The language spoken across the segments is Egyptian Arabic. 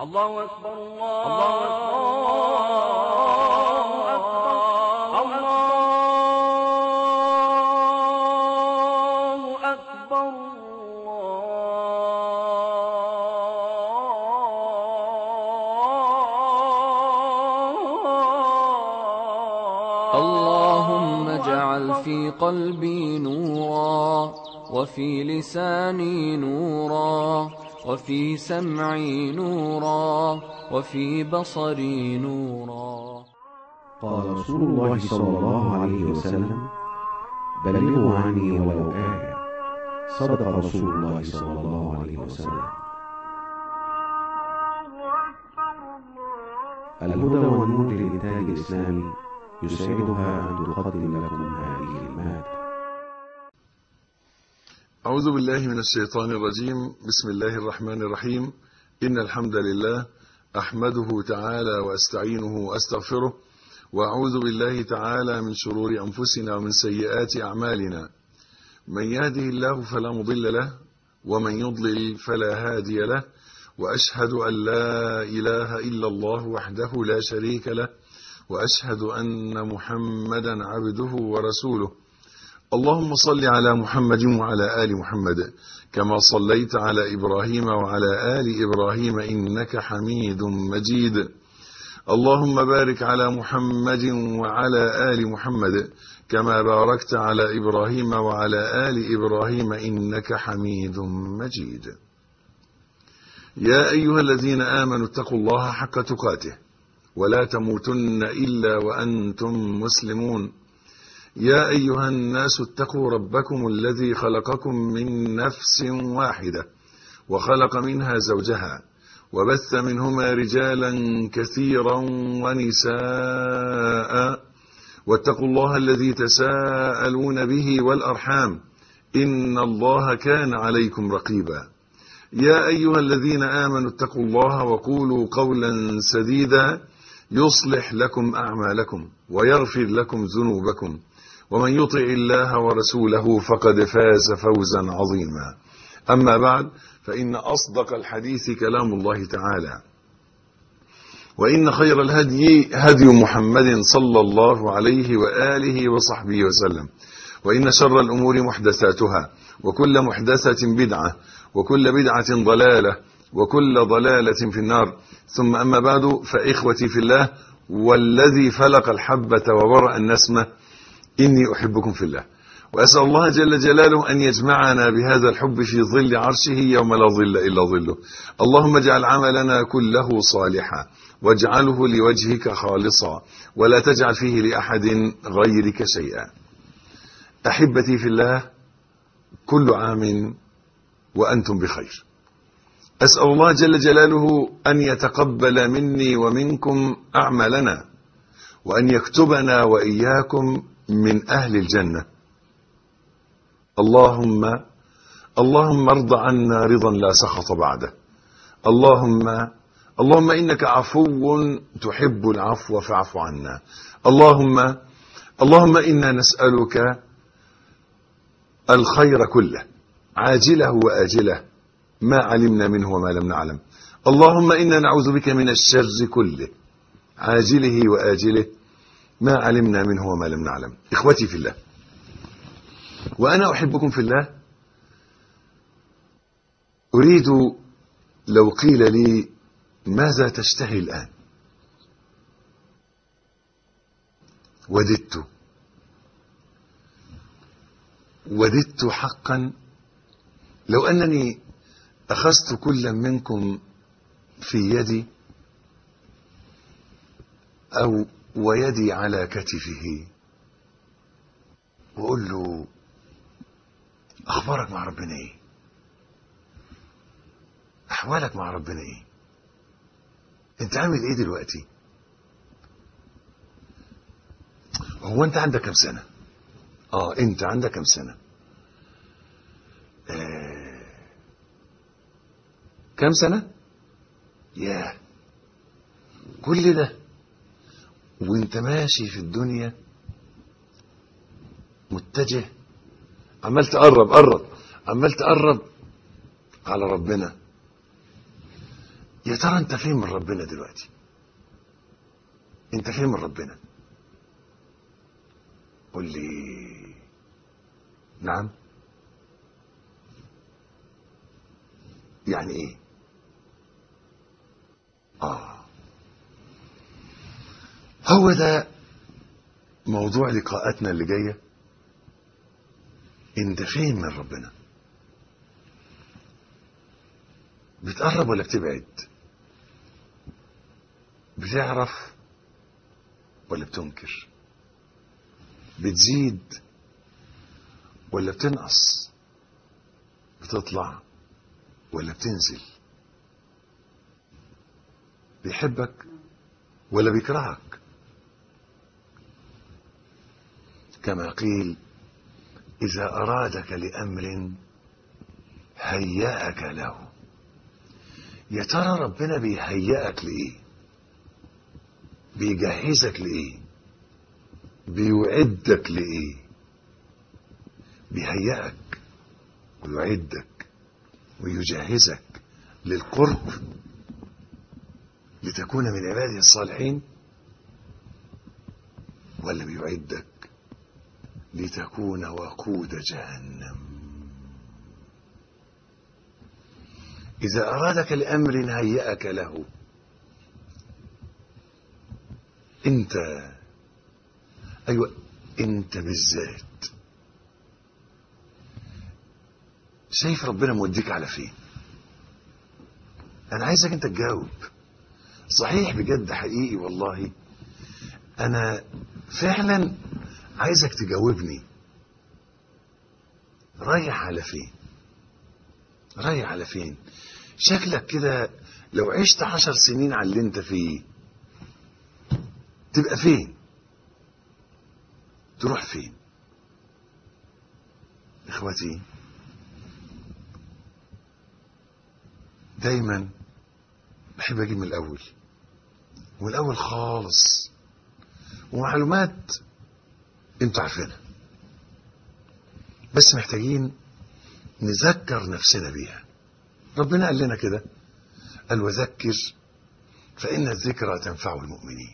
الله أكبر الله أكبر الله أكبر اللهم اجعل في قلبي نورا وفي لساني نورا وفي سمعي نورا وفي بصري نورا قال رسول الله صلى الله عليه وسلم بلغوا عني ولو آية صدق رسول الله صلى الله عليه وسلم الهدى والنور للإنتاج الإسلامي يسعدها أن تقدم لكم هذه المادة أعوذ بالله من الشيطان الرجيم بسم الله الرحمن الرحيم إن الحمد لله أحمده تعالى وأستعينه وأستغفره وأعوذ بالله تعالى من شرور أنفسنا ومن سيئات أعمالنا من يهده الله فلا مضل له ومن يضلل فلا هادي له وأشهد أن لا إله إلا الله وحده لا شريك له وأشهد أن محمدا عبده ورسوله اللهم صل على محمد وعلى آل محمد كما صليت على إبراهيم وعلى آل إبراهيم إنك حميد مجيد اللهم بارك على محمد وعلى آل محمد كما باركت على إبراهيم وعلى آل إبراهيم إنك حميد مجيد يا أيها الذين آمنوا اتقوا الله حق تقاته ولا تموتن إلا وأنتم مسلمون يا أيها الناس اتقوا ربكم الذي خلقكم من نفس واحدة وخلق منها زوجها وبث منهما رجالا كثيرا ونساء واتقوا الله الذي تساءلون به والأرحام إن الله كان عليكم رقيبا يا أيها الذين آمنوا اتقوا الله وقولوا قولا سديدا يصلح لكم أعمالكم ويغفر لكم ذنوبكم ومن يطع الله ورسوله فقد فاز فوزا عظيما أما بعد فإن أصدق الحديث كلام الله تعالى وإن خير الهدي هدي محمد صلى الله عليه وآله وصحبه وسلم وإن شر الأمور محدثاتها وكل محدثة بدعة وكل بدعة ضلالة وكل ضلالة في النار ثم أما بعد فإخوتي في الله والذي فلق الحبة وبرأ النسمة إني أحبكم في الله وأسأل الله جل جلاله أن يجمعنا بهذا الحب في ظل عرشه يوم لا ظل إلا ظله اللهم اجعل عملنا كله صالحا واجعله لوجهك خالصا ولا تجعل فيه لأحد غيرك شيئا أحبتي في الله كل عام وأنتم بخير أسأل الله جل جلاله أن يتقبل مني ومنكم أعمالنا وأن يكتبنا وإياكم من أهل الجنة اللهم اللهم ارض عنا رضا لا سخط بعده اللهم اللهم إنك عفو تحب العفو فاعف عنا اللهم اللهم إنا نسألك الخير كله عاجله وآجله ما علمنا منه وما لم نعلم اللهم إنا نعوذ بك من الشر كله عاجله وآجله ما علمنا منه وما لم نعلم إخوتي في الله وأنا أحبكم في الله أريد لو قيل لي ماذا تشتهي الآن وددت وددت حقا لو أنني أخذت كل منكم في يدي أو ويدي على كتفه وأقول له أخبارك مع ربنا إيه أحوالك مع ربنا إيه أنت عامل إيه دلوقتي هو أنت عندك كم سنة آه أنت عندك كم سنة آه. كم سنة ياه كل ده وانت ماشي في الدنيا متجه عمال تقرب قرب عمال تقرب على ربنا يا ترى انت فين من ربنا دلوقتي انت فين من ربنا قل لي نعم يعني ايه اه هو ده موضوع لقاءاتنا اللي جايه انت فين من ربنا بتقرب ولا بتبعد بتعرف ولا بتنكر بتزيد ولا بتنقص بتطلع ولا بتنزل بيحبك ولا بيكرهك كما قيل إذا أرادك لأمر هيأك له يا ترى ربنا بيهيئك لإيه بيجهزك لإيه بيعدك لإيه بيهيئك ويعدك ويجهزك للقرب لتكون من عباده الصالحين ولا بيعدك لتكون وقود جهنم إذا أرادك لأمر هيأك له أنت أيوة أنت بالذات شايف ربنا موديك على فين أنا عايزك أنت تجاوب صحيح بجد حقيقي والله أنا فعلا عايزك تجاوبني رايح على فين رايح على فين شكلك كده لو عشت عشر سنين على اللي انت فيه تبقى فين تروح فين اخوتي دايما بحب اجيب من الاول ومن الاول خالص ومعلومات انتوا عارفينها بس محتاجين نذكر نفسنا بيها ربنا قال لنا كده قال وذكر فإن الذكرى تنفع المؤمنين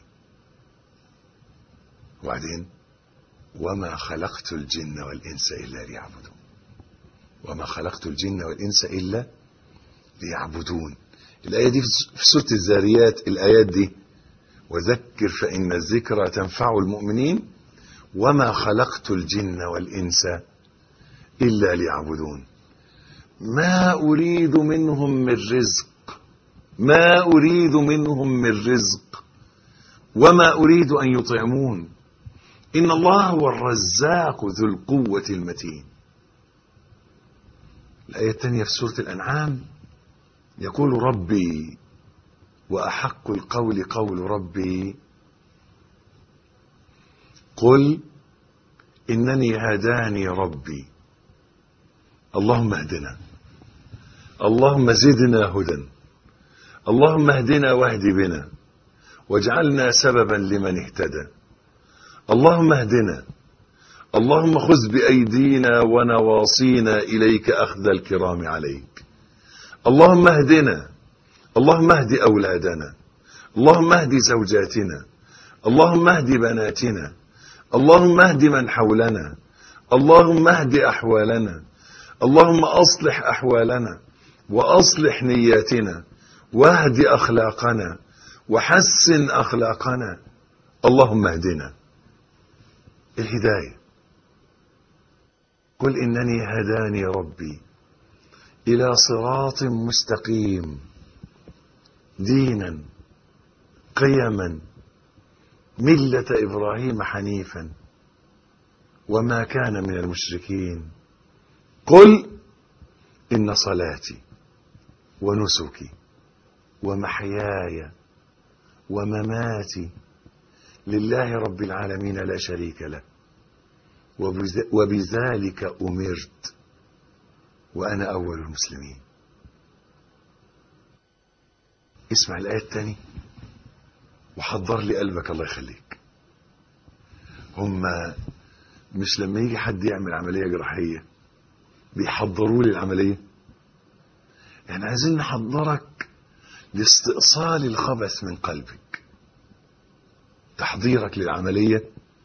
وبعدين وما خلقت الجن والإنس إلا ليعبدون وما خلقت الجن والإنس إلا ليعبدون الآية دي في سورة الزاريات الآيات دي وذكر فإن الذكرى تنفع المؤمنين وما خلقت الجن والإنس إلا ليعبدون ما أريد منهم من رزق ما أريد منهم من رزق وما أريد أن يطعمون إن الله هو الرزاق ذو القوة المتين الآية الثانية في سورة الأنعام يقول ربي وأحق القول قول ربي قل إنني هداني ربي اللهم اهدنا اللهم زدنا هدى اللهم اهدنا واهد بنا واجعلنا سببا لمن اهتدى اللهم اهدنا اللهم خذ بأيدينا ونواصينا إليك أخذ الكرام عليك اللهم اهدنا اللهم اهد أولادنا اللهم اهد زوجاتنا اللهم اهد بناتنا اللهم اهد من حولنا اللهم اهد أحوالنا اللهم أصلح أحوالنا وأصلح نياتنا واهد أخلاقنا وحسن أخلاقنا اللهم اهدنا الهداية قل إنني هداني ربي إلى صراط مستقيم دينا قيما ملة إبراهيم حنيفا وما كان من المشركين قل إن صلاتي ونسكي ومحياي ومماتي لله رب العالمين لا شريك له وبذلك أمرت وأنا أول المسلمين اسمع الآية الثانية وحضر لي قلبك الله يخليك هما مش لما يجي حد يعمل عملية جراحية بيحضروا لي العملية يعني عايزين نحضرك لاستئصال الخبث من قلبك تحضيرك للعملية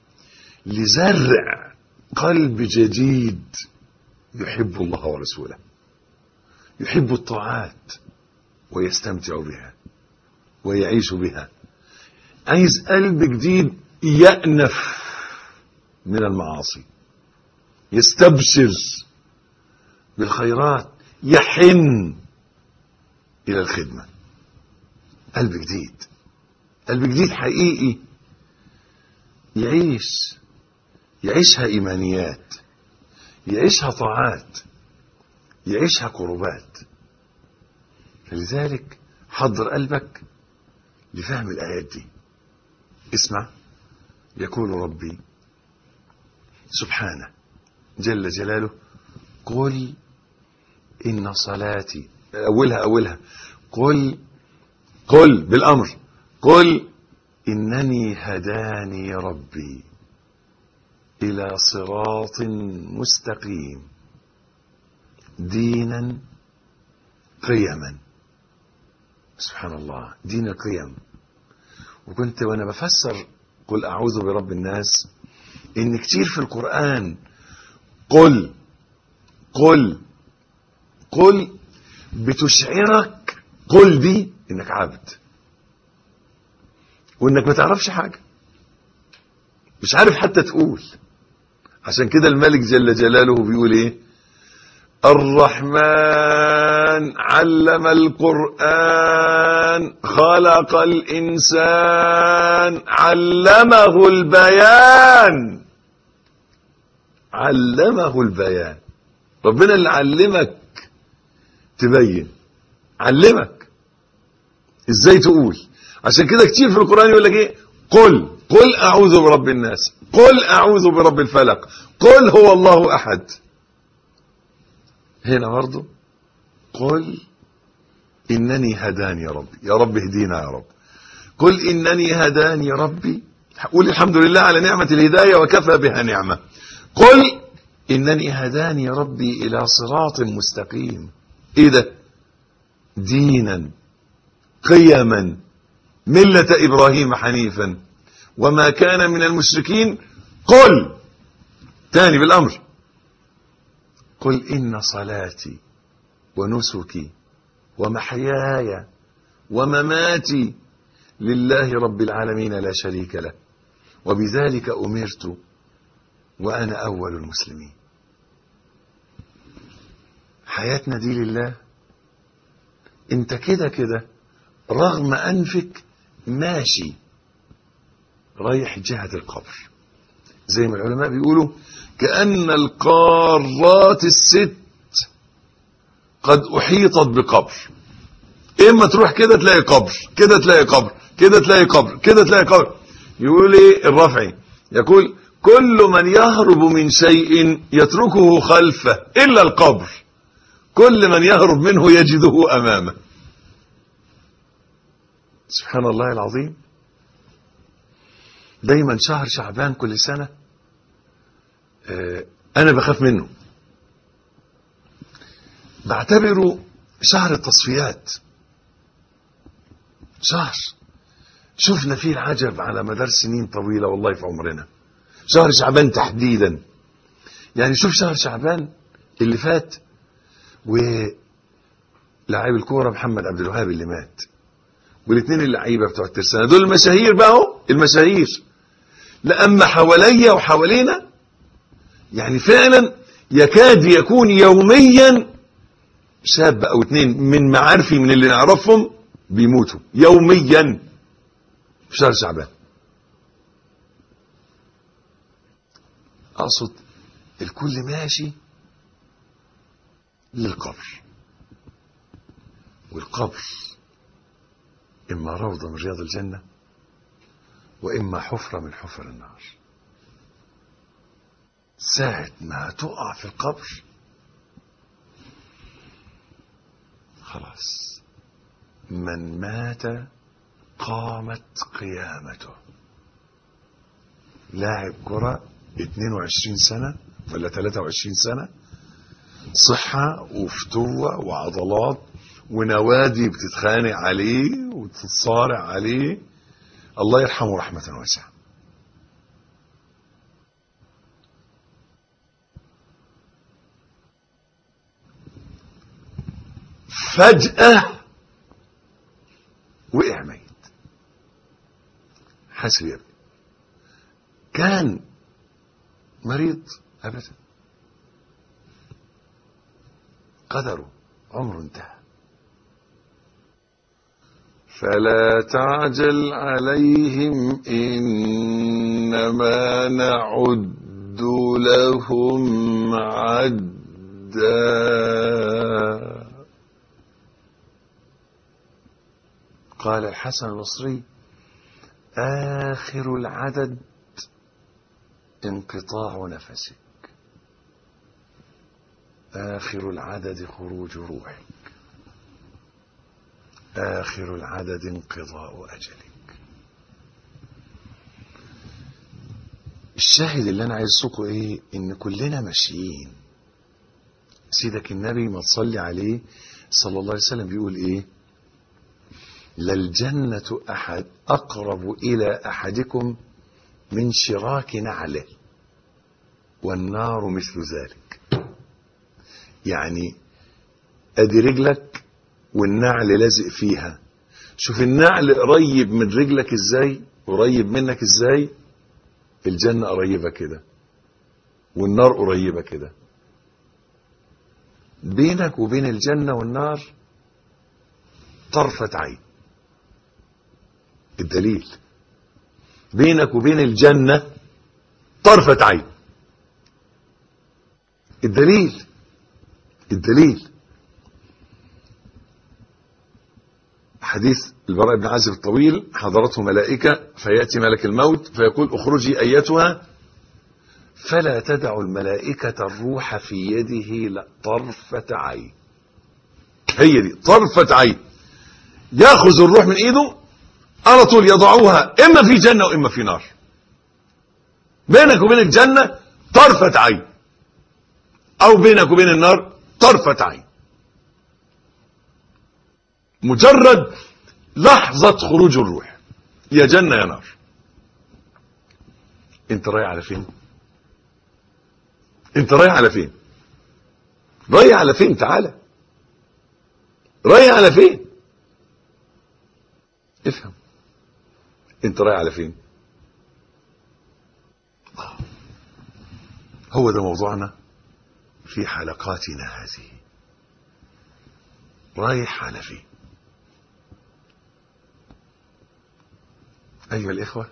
لزرع قلب جديد يحب الله ورسوله يحب الطاعات ويستمتع بها ويعيش بها عايز قلب جديد يأنف من المعاصي يستبشر بالخيرات يحن إلى الخدمة قلب جديد قلب جديد حقيقي يعيش يعيشها إيمانيات يعيشها طاعات يعيشها قربات فلذلك حضر قلبك لفهم الآيات دي اسمع يقول ربي سبحانه جل جلاله قل إن صلاتي أولها أولها قل قل بالأمر قل إنني هداني ربي إلى صراط مستقيم دينا قيما سبحان الله دين القيم وكنت وانا بفسر قل اعوذ برب الناس ان كتير في القرآن قل قل قل بتشعرك قل دي انك عبد وانك ما تعرفش حاجة مش عارف حتى تقول عشان كده الملك جل جلاله بيقول ايه الرحمن علم القرآن خلق الإنسان علمه البيان علمه البيان ربنا اللي علمك تبين علمك ازاي تقول عشان كده كتير في القرآن يقول لك ايه قل قل اعوذ برب الناس قل اعوذ برب الفلق قل هو الله احد هنا برضه قل إنني هداني ربي يا رب اهدينا يا رب قل إنني هداني ربي قول الحمد لله على نعمة الهداية وكفى بها نعمة قل إنني هداني ربي إلى صراط مستقيم إيه ده دينا قيما ملة إبراهيم حنيفا وما كان من المشركين قل تاني بالأمر قل إن صلاتي ونسكي ومحياي ومماتي لله رب العالمين لا شريك له وبذلك أمرت وأنا أول المسلمين حياتنا دي لله انت كده كده رغم أنفك ماشي رايح جهة القبر زي ما العلماء بيقولوا كأن القارات الست قد أحيطت بقبر إما تروح كده تلاقي قبر كده تلاقي قبر كده تلاقي قبر كده تلاقي قبر يقول إيه الرافعي يقول كل من يهرب من شيء يتركه خلفه إلا القبر كل من يهرب منه يجده أمامه سبحان الله العظيم دايما شهر شعبان كل سنة أنا بخاف منه بعتبره شهر التصفيات شهر شفنا فيه العجب على مدار سنين طويلة والله في عمرنا شهر شعبان تحديدا يعني شوف شهر شعبان اللي فات ولاعب الكورة محمد عبد الوهاب اللي مات والاثنين اللعيبه بتوع الترسانة دول المشاهير بقى اهو المشاهير لأما حواليا وحوالينا يعني فعلا يكاد يكون يوميا شاب او اتنين من معارفي من اللي نعرفهم بيموتوا يوميا في شهر شعبان اقصد الكل ماشي للقبر والقبر اما روضه من رياض الجنه واما حفره من حفر النار ساعة ما تقع في القبر خلاص من مات قامت قيامته لاعب كرة 22 سنة ولا 23 سنة صحة وفتوة وعضلات ونوادي بتتخانق عليه وتتصارع عليه الله يرحمه رحمة واسعة فجأة وقع ميت حاسب يا ابني كان مريض ابدا قدره عمره انتهى فلا تعجل عليهم انما نعد لهم عدا قال الحسن البصري آخر العدد انقطاع نفسك آخر العدد خروج روحك آخر العدد انقضاء أجلك الشاهد اللي أنا عايز أسوقه إيه إن كلنا ماشيين سيدك النبي ما تصلي عليه صلى الله عليه وسلم بيقول إيه للجنة أحد أقرب إلى أحدكم من شراك نعله والنار مثل ذلك يعني أدي رجلك والنعل لازق فيها شوف النعل قريب من رجلك ازاي قريب منك ازاي الجنة قريبة كده والنار قريبة كده بينك وبين الجنة والنار طرفة عين الدليل بينك وبين الجنة طرفة عين الدليل الدليل حديث البراء بن عازب الطويل حضرته ملائكة فيأتي ملك الموت فيقول اخرجي أيتها فلا تدع الملائكة الروح في يده لا طرفة عين هي دي طرفة عين ياخذ الروح من ايده على طول يضعوها اما في جنة واما في نار بينك وبين الجنة طرفة عين او بينك وبين النار طرفة عين مجرد لحظة خروج الروح يا جنة يا نار انت رايح على فين انت رايح على فين رايح على فين تعالى رايح على فين افهم انت رايح على فين آه. هو ده موضوعنا في حلقاتنا هذه رايح على فين أيها الإخوة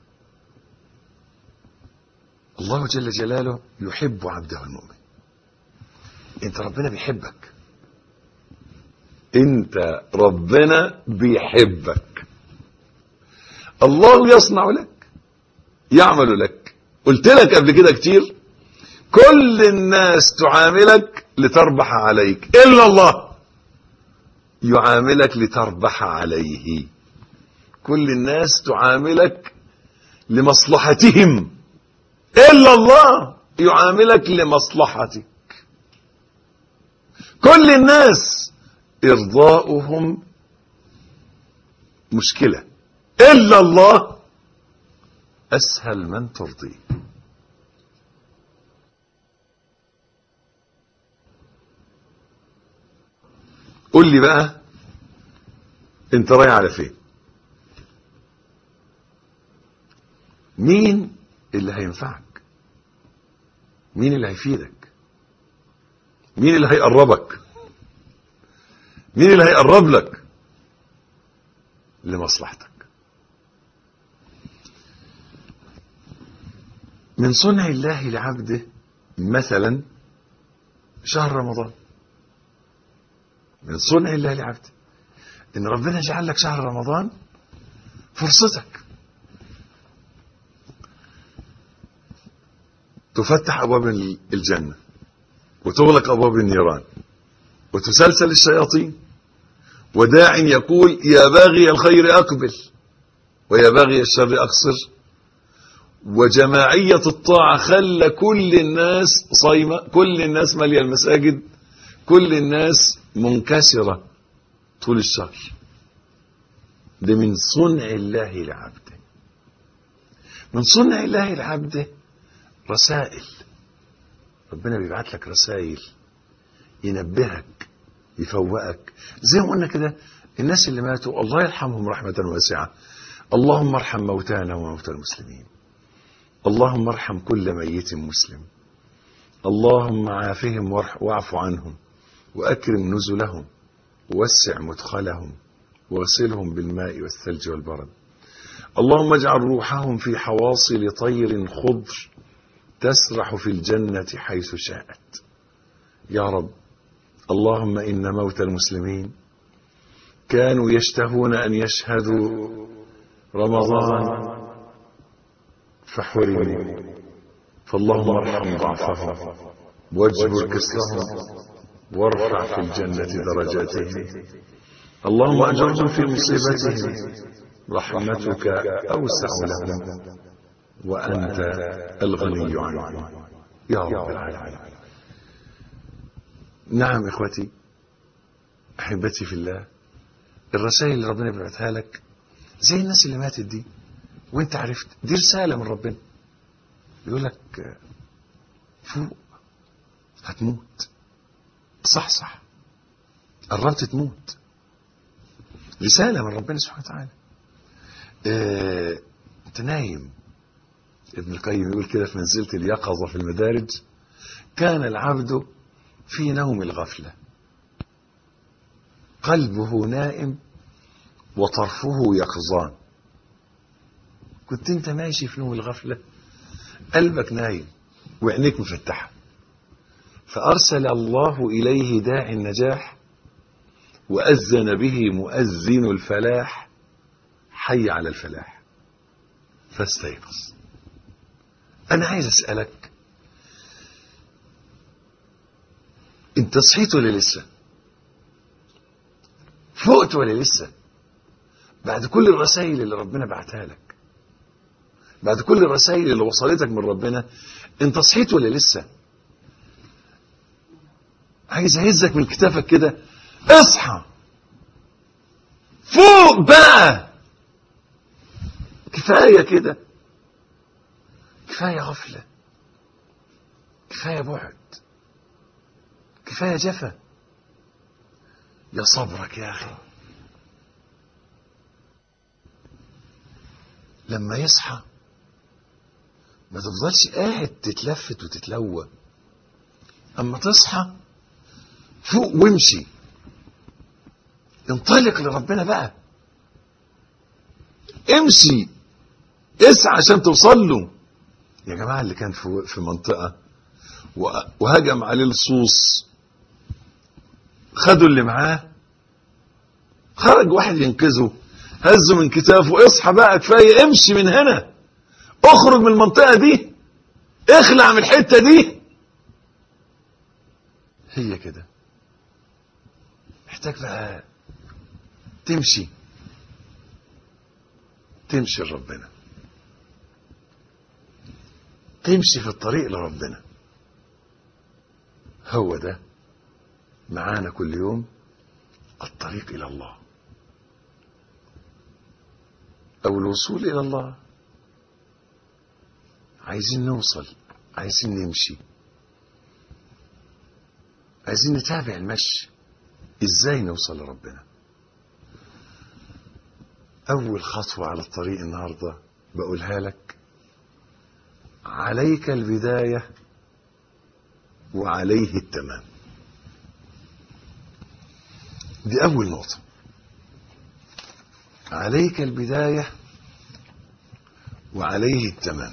الله جل جلاله يحب عبده المؤمن انت ربنا بيحبك انت ربنا بيحبك الله يصنع لك يعمل لك قلت لك قبل كده كتير كل الناس تعاملك لتربح عليك الا الله يعاملك لتربح عليه كل الناس تعاملك لمصلحتهم الا الله يعاملك لمصلحتك كل الناس ارضاؤهم مشكله الا الله اسهل من ترضيه قول لي بقى انت رايح على فين مين اللي هينفعك مين اللي هيفيدك مين اللي هيقربك مين اللي هيقرب لك لمصلحتك من صنع الله لعبده مثلا شهر رمضان من صنع الله لعبده ان ربنا جعل لك شهر رمضان فرصتك تفتح ابواب الجنه وتغلق ابواب النيران وتسلسل الشياطين وداع يقول يا باغي الخير اقبل ويا باغي الشر اقصر وجماعية الطاعة خلى كل الناس صايمة كل الناس مالية المساجد كل الناس منكسرة طول الشهر ده من صنع الله لعبده من صنع الله لعبده رسائل ربنا بيبعت لك رسائل ينبهك يفوقك زي ما قلنا كده الناس اللي ماتوا الله يرحمهم رحمة واسعة اللهم ارحم موتانا وموتى المسلمين اللهم ارحم كل ميت مسلم اللهم عافهم وارح- واعف عنهم وأكرم نزلهم ووسع مدخلهم واغسلهم بالماء والثلج والبرد اللهم اجعل روحهم في حواصل طير خضر تسرح في الجنة حيث شاءت يا رب اللهم إن موت المسلمين كانوا يشتهون أن يشهدوا رمضان فحرموا فاللهم ارحم ضعفهم واجبر كسرهم وارفع في الجنة درجاتهم اللهم أجرهم في مصيبتهم رحمتك أوسع لهم وأنت الغني عنهم يا رب العالمين نعم إخوتي أحبتي في الله الرسائل اللي ربنا بيبعتها لك زي الناس اللي ماتت دي وانت عرفت دي رسالة من ربنا يقول لك فوق هتموت صح صح قربت تموت رسالة من ربنا سبحانه وتعالى اه انت نايم ابن القيم يقول كده في منزلة اليقظة في المدارج كان العبد في نوم الغفلة قلبه نائم وطرفه يقظان كنت انت ماشي في نوم الغفلة قلبك نايم وعينيك مفتحة فأرسل الله إليه داعي النجاح وأذن به مؤذن الفلاح حي على الفلاح فاستيقظ أنا عايز أسألك أنت صحيت ولا لسه؟ فقت ولا لسه؟ بعد كل الرسائل اللي ربنا بعتها لك بعد كل الرسائل اللي وصلتك من ربنا انت صحيت ولا لسه عايز اهزك من كتافك كده اصحى فوق بقى كفايه كده كفايه غفله كفايه بعد كفايه جفا يا صبرك يا اخي لما يصحى ما تفضلش قاعد تتلفت وتتلوى اما تصحى فوق وامشي انطلق لربنا بقى امشي اسعى عشان توصل له يا جماعه اللي كان في في منطقه و- وهجم عليه اللصوص خدوا اللي معاه خرج واحد ينقذه هزه من كتافه اصحى بقى كفايه امشي من هنا اخرج من المنطقه دي اخلع من الحته دي هي كده محتاج بقى تمشي تمشي لربنا تمشي في الطريق لربنا هو ده معانا كل يوم الطريق الى الله او الوصول الى الله عايزين نوصل عايزين نمشي عايزين نتابع المشي ازاي نوصل لربنا اول خطوة على الطريق النهاردة بقولها لك عليك البداية وعليه التمام دي اول نقطة عليك البداية وعليه التمام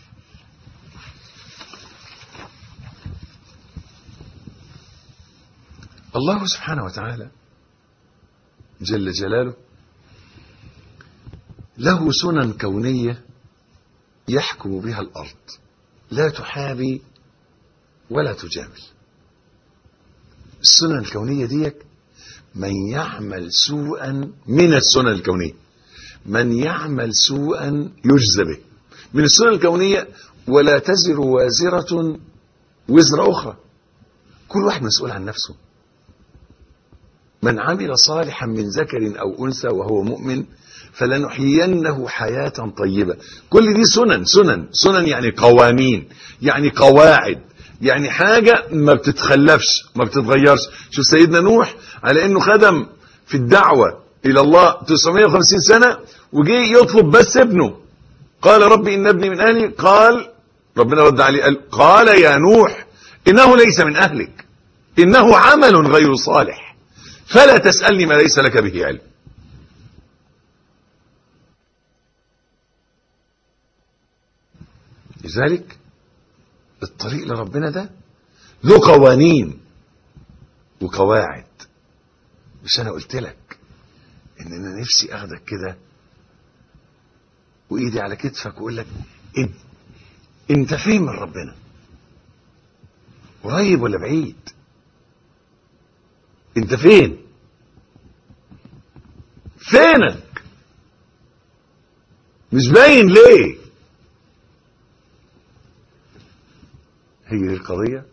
الله سبحانه وتعالى جل جلاله له سنن كونية يحكم بها الأرض لا تحابي ولا تجامل السنن الكونية ديك من يعمل سوءا من السنن الكونية من يعمل سوءا يجزى به من السنن الكونية ولا تزر وازرة وزر أخرى كل واحد مسؤول عن نفسه من عمل صالحا من ذكر أو أنثى وهو مؤمن فلنحيينه حياة طيبة كل دي سنن سنن سنن يعني قوانين يعني قواعد يعني حاجة ما بتتخلفش ما بتتغيرش شوف سيدنا نوح على انه خدم في الدعوة الى الله 950 سنة وجي يطلب بس ابنه قال ربي ان ابني من اهلي قال ربنا رد عليه قال قال يا نوح انه ليس من اهلك انه عمل غير صالح فلا تسألني ما ليس لك به علم لذلك الطريق لربنا ده له قوانين وقواعد مش انا قلت لك ان انا نفسي اخدك كده وايدي على كتفك واقول لك انت, انت فين من ربنا قريب ولا بعيد انت فين فينك مش باين ليه هي دي القضية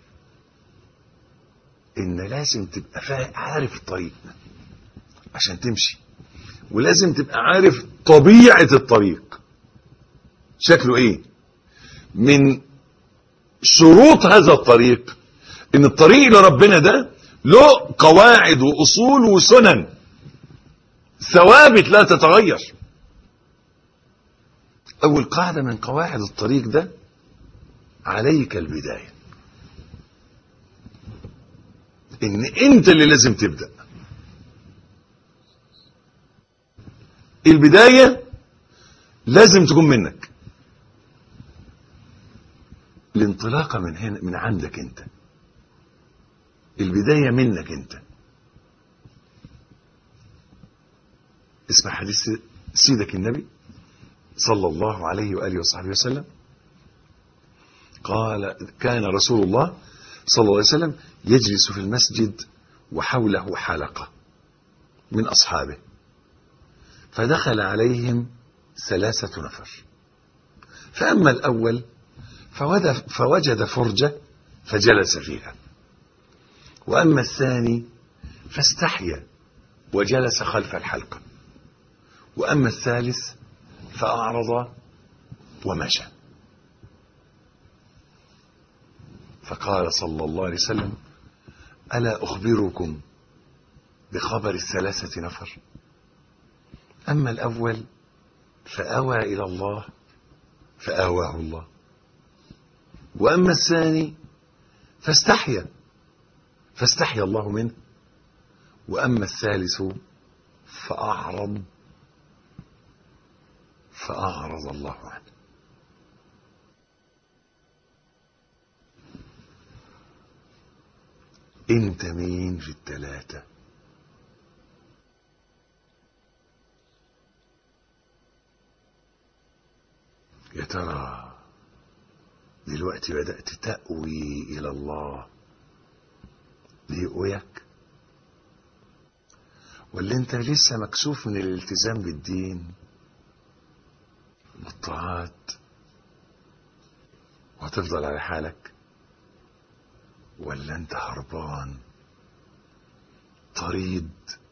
ان لازم تبقى فا- عارف الطريق عشان تمشي ولازم تبقى عارف طبيعة الطريق شكله ايه من شروط هذا الطريق ان الطريق لربنا ده له قواعد واصول وسنن ثوابت لا تتغير اول قاعدة من قواعد الطريق ده عليك البداية ان انت اللي لازم تبدأ البداية لازم تكون منك الانطلاقة من هنا من عندك انت البداية منك انت اسمع حديث سيدك النبي صلى الله عليه وآله وصحبه وسلم قال كان رسول الله صلى الله عليه وسلم يجلس في المسجد وحوله حلقة من أصحابه فدخل عليهم ثلاثة نفر فأما الأول فود- فوجد فرجة فجلس فيها وأما الثاني فاستحيا وجلس خلف الحلقة وأما الثالث فأعرض ومشى فقال صلى الله عليه وسلم ألا أخبركم بخبر الثلاثة نفر أما الأول فأوى إلى الله فآواه الله وأما الثاني فاستحيا فاستحيا الله منه وأما الثالث فأعرض فأعرض الله عنه انت مين في التلاتة يا ترى دلوقتي بدأت تأوي إلى الله ليقويك ولا انت لسه مكسوف من الالتزام بالدين والطاعات وهتفضل على حالك ولا انت هربان طريد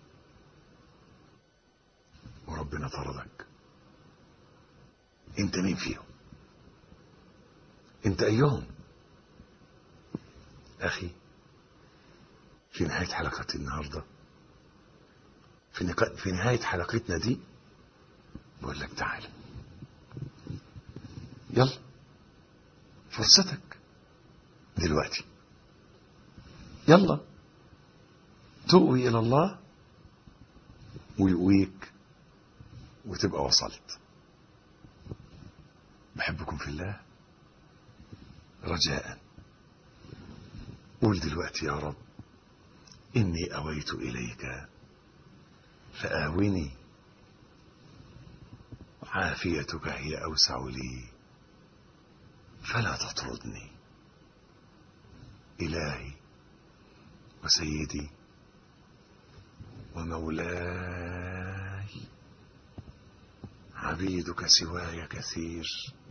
وربنا طردك انت مين فيهم انت ايهم اخي في نهاية حلقة النهاردة في, نقا... في نهاية حلقتنا دي بقول لك تعالى يلا فرصتك دلوقتي يلا تؤوي إلى الله ويقويك وتبقى وصلت بحبكم في الله رجاء قول دلوقتي يا رب إني أويت إليك فآوني عافيتك هي أوسع لي فلا تطردني إلهي وسيدي ومولاي عبيدك سواي كثير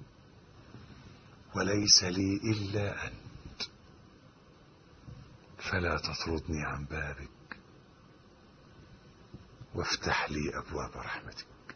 وليس لي إلا أنت فلا تطردني عن بابك وافتح لي أبواب رحمتك